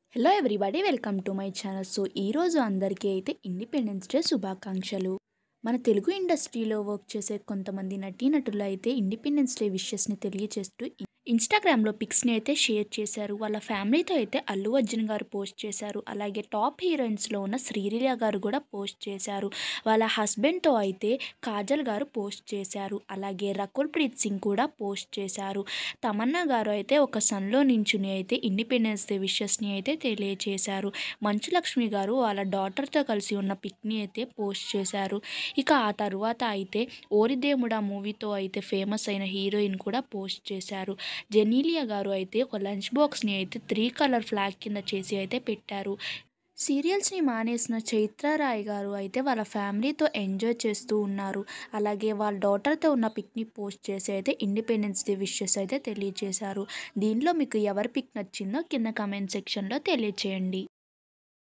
hello everybody welcome to my channel so ఈరోజు అందరికీ అయితే ఇండిపెండెన్స్ డే శుభాకాంక్షలు మన తెలుగు ఇండస్ట్రీలో వర్క్ చేసే కొంతమంది నటీనటులు అయితే ఇండిపెండెన్స్ డే విషెస్ని తెలియజేస్తూ ఇన్స్టాగ్రామ్లో పిక్స్ని అయితే షేర్ చేశారు వాళ్ళ ఫ్యామిలీతో అయితే అల్లు అర్జున్ గారు పోస్ట్ చేశారు అలాగే టాప్ హీరోయిన్స్లో ఉన్న శ్రీలీల గారు కూడా పోస్ట్ చేశారు వాళ్ళ హస్బెండ్తో అయితే కాజల్ గారు పోస్ట్ చేశారు అలాగే రకుల్ ప్రీత్ సింగ్ కూడా పోస్ట్ చేశారు తమన్నా గారు అయితే ఒక సన్లో నించుని అయితే ఇండిపెండెన్స్ డే విషెస్ని అయితే తెలియజేశారు మంచు లక్ష్మి గారు వాళ్ళ డాటర్తో కలిసి ఉన్న పిక్ని అయితే పోస్ట్ చేశారు ఇక ఆ తర్వాత అయితే ఓరిదేముడా మూవీతో అయితే ఫేమస్ అయిన హీరోయిన్ కూడా పోస్ట్ చేశారు జెనీలియా గారు అయితే ఒక లంచ్ బాక్స్ని అయితే త్రీ కలర్ ఫ్లాగ్ కింద చేసి అయితే పెట్టారు సీరియల్స్ని మానేసిన చైత్రారాయ్ గారు అయితే వాళ్ళ ఫ్యామిలీతో ఎంజాయ్ చేస్తూ ఉన్నారు అలాగే వాళ్ళ డాటర్తో ఉన్న పిక్ని పోస్ట్ చేసి అయితే ఇండిపెండెన్స్ డే విషెస్ అయితే తెలియజేశారు దీనిలో మీకు ఎవరి పిక్ నచ్చిందో కింద కమెంట్ సెక్షన్లో తెలియచేయండి